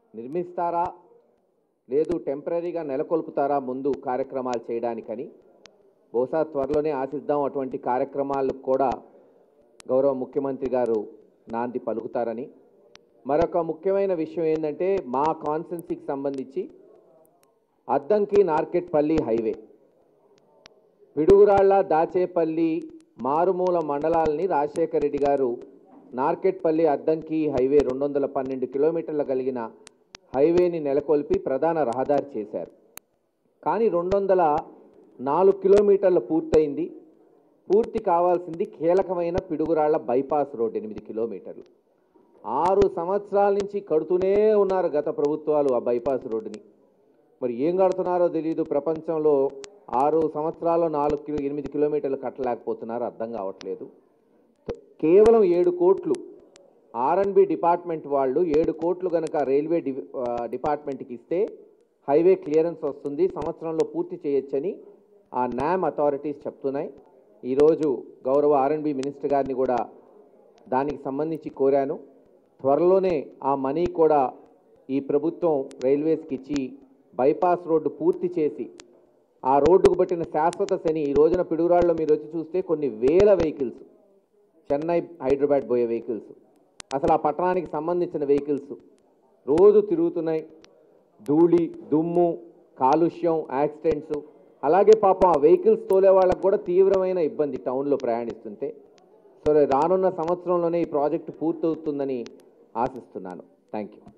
నిర్మిస్తారా లేదు టెంపరీగా నెలకొల్పుతారా ముందు కార్యక్రమాలు చేయడానికని బహుశా త్వరలోనే ఆశిద్దాం అటువంటి కార్యక్రమాలకు కూడా గౌరవ ముఖ్యమంత్రి గారు నాంది పలుకుతారని మరొక ముఖ్యమైన విషయం ఏంటంటే మా కాన్స్టెన్సీకి సంబంధించి అద్దంకి నార్కెట్పల్లి హైవే పిడుగురాళ్ల దాచేపల్లి మారుమూల మండలాల్ని రాజశేఖర రెడ్డి గారు నార్కెట్పల్లి అద్దంకి హైవే రెండు వందల పన్నెండు కిలోమీటర్ల కలిగిన హైవేని నెలకొల్పి ప్రధాన రహదారి చేశారు కానీ రెండు వందల నాలుగు కిలోమీటర్లు పూర్తయింది పూర్తి కావాల్సింది కీలకమైన పిడుగురాళ్ల బైపాస్ రోడ్ ఎనిమిది కిలోమీటర్లు ఆరు సంవత్సరాల నుంచి కడుతూనే ఉన్నారు గత ప్రభుత్వాలు ఆ బైపాస్ రోడ్డుని మరి ఏం కడుతున్నారో తెలియదు ప్రపంచంలో ఆరు సంవత్సరాల్లో నాలుగు కిలో ఎనిమిది కిలోమీటర్లు కట్టలేకపోతున్నారు అర్థం కావట్లేదు కేవలం ఏడు కోట్లు ఆర్ఎన్బి డిపార్ట్మెంట్ వాళ్ళు ఏడు కోట్లు కనుక రైల్వే డి ఆ, డిపార్ట్మెంట్కి ఇస్తే హైవే క్లియరెన్స్ వస్తుంది సంవత్సరంలో పూర్తి చేయొచ్చని ఆ న్యామ్ అథారిటీస్ చెప్తున్నాయి ఈరోజు గౌరవ ఆర్ఎన్బి మినిస్టర్ గారిని కూడా దానికి సంబంధించి కోరాను త్వరలోనే ఆ మనీ కూడా ఈ ప్రభుత్వం రైల్వేస్కి ఇచ్చి బైపాస్ రోడ్డు పూర్తి చేసి ఆ రోడ్డుకు పట్టిన శాశ్వత శని ఈ రోజున పిడుగురాళ్ళలో మీరు వచ్చి చూస్తే కొన్ని వేల వెహికల్స్ చెన్నై హైదరాబాద్ పోయే వెహికల్స్ అసలు ఆ పట్టణానికి సంబంధించిన వెహికల్స్ రోజు తిరుగుతున్నాయి ధూళి దుమ్ము కాలుష్యం యాక్సిడెంట్స్ అలాగే పాపం ఆ వెహికల్స్ తోలే వాళ్ళకు కూడా తీవ్రమైన ఇబ్బంది టౌన్లో ప్రయాణిస్తుంటే సో రానున్న సంవత్సరంలోనే ఈ ప్రాజెక్టు పూర్తవుతుందని ఆశిస్తున్నాను థ్యాంక్ యూ